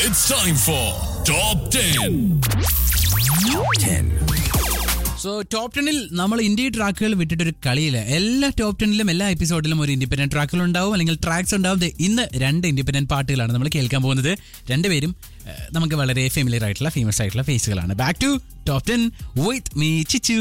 It's time for Top 10. So top ടെന്നിൽ നമ്മൾ India ട്രാക്കുകൾ വിട്ടിട്ടൊരു കളിയില്ല എല്ലാ ടോപ്പ് ടെന്നിലും എല്ലാ എപ്പിസോഡിലും ഒരു ഇൻഡിപെൻഡന്റ് ട്രാക്കുകൾ ഉണ്ടാവും അല്ലെങ്കിൽ ട്രാക്സ് ഉണ്ടാവും ദേ ഇന്ന് രണ്ട് ഇൻഡിപെൻഡന്റ് പാട്ടുകളാണ് നമ്മൾ കേൾക്കാൻ പോകുന്നത് രണ്ടുപേരും ഏഹ്, നമുക്ക് വളരെ ഫെമിലിയർ ആയിട്ടുള്ള ഫേമസ് ആയിട്ടുള്ള ഫേസുകളാണ് back to top ten with me Chichu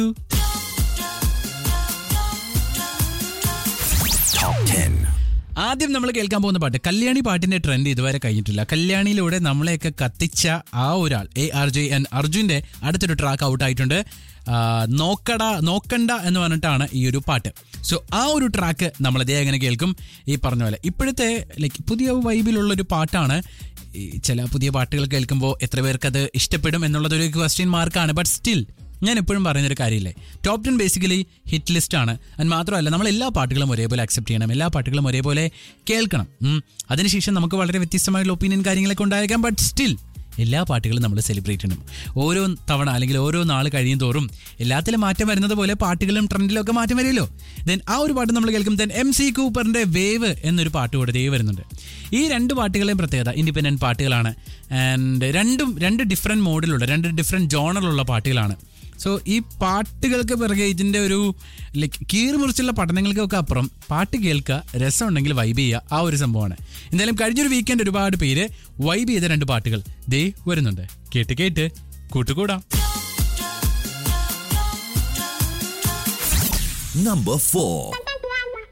ആദ്യം നമ്മൾ കേൾക്കാൻ പോകുന്ന പാട്ട് കല്യാണി പാട്ടിന്റെ ട്രെൻഡ് ഇതുവരെ കഴിഞ്ഞിട്ടില്ല കല്യാണിയിലൂടെ നമ്മളെയൊക്കെ കത്തിച്ച ആ ഒരാൾ എ ആർ ജെ എൻ അർജുന്റെ അടുത്തൊരു ട്രാക്ക് ഔട്ട് ആയിട്ടുണ്ട് ആ, നോക്കട നോക്കണ്ട എന്ന് പറഞ്ഞിട്ടാണ് ഈ ഒരു പാട്ട് സോ ആ ഒരു ട്രാക്ക് നമ്മൾ ഇതേ അങ്ങനെ കേൾക്കും ഈ പറഞ്ഞ പോലെ ഇപ്പോഴത്തെ ലൈക്ക് പുതിയ വൈബിലുള്ള ഒരു പാട്ടാണ് ഈ ചില പുതിയ പാട്ടുകൾ കേൾക്കുമ്പോൾ എത്ര പേർക്ക് അത് ഇഷ്ടപ്പെടും എന്നുള്ളതൊരു ക്വസ്റ്റ്യൻ മാർക്കാണ് ബട്ട് സ്റ്റിൽ ഞാൻ എപ്പോഴും പറയുന്നൊരു കാര്യമില്ലേ top ten basically hit list ആണ് അത് മാത്രമല്ല നമ്മൾ എല്ലാ പാട്ടുകളും ഒരേപോലെ അക്സെപ്റ്റ് ചെയ്യണം എല്ലാ പാട്ടുകളും ഒരേപോലെ കേൾക്കണം ഉം. അതിനുശേഷം നമുക്ക് വളരെ വ്യത്യസ്തമായിട്ടുള്ള ഒപ്പീനിയൻ കാര്യങ്ങളൊക്കെ ഉണ്ടായേക്കാം ബട്ട് സ്റ്റിൽ എല്ലാ പാട്ടുകളും നമ്മൾ സെലിബ്രേറ്റ് ചെയ്യണം ഓരോ തവണ അല്ലെങ്കിൽ ഓരോ നാൾ കഴിയും തോറും എല്ലാത്തിലും മാറ്റം വരുന്നത് പോലെ പാട്ടുകളും ട്രെൻഡിലും ഒക്കെ മാറ്റം വരുമല്ലോ ദെൻ ആ ഒരു പാട്ട് നമ്മൾ കേൾക്കും ദെൻ എം സി കൂപ്പറിന്റെ വേവ് എന്നൊരു പാട്ട് കൂടെ ദേ വരുന്നുണ്ട് ഈ രണ്ട് പാട്ടുകളെയും പ്രത്യേകത ഇൻഡിപെൻഡന്റ് പാട്ടുകളാണ് ആൻഡ് രണ്ടും രണ്ട് ഡിഫറെൻറ്റ് മോഡിലുള്ള രണ്ട് ഡിഫറെൻറ്റ് ജോണറിലുള്ള പാട്ടുകളാണ് സോ ഈ പാട്ടുകൾക്ക് പിറകെ ഇതിൻ്റെ ഒരു ലൈക്ക് കീറി മുറിച്ചുള്ള പഠനങ്ങൾക്കൊക്കെ അപ്പുറം പാട്ട് കേൾക്കുക രസമുണ്ടെങ്കിൽ വൈബ് ചെയ്യുക ആ ഒരു സംഭവമാണ് എന്തായാലും കഴിഞ്ഞൊരു വീക്കെൻഡ് ഒരുപാട് പേര് വൈബ് ചെയ്ത രണ്ട് പാട്ടുകൾ ദേ വരുന്നുണ്ട് കേട്ട് കേട്ട് കൂട്ടുകൂടാം Number 4.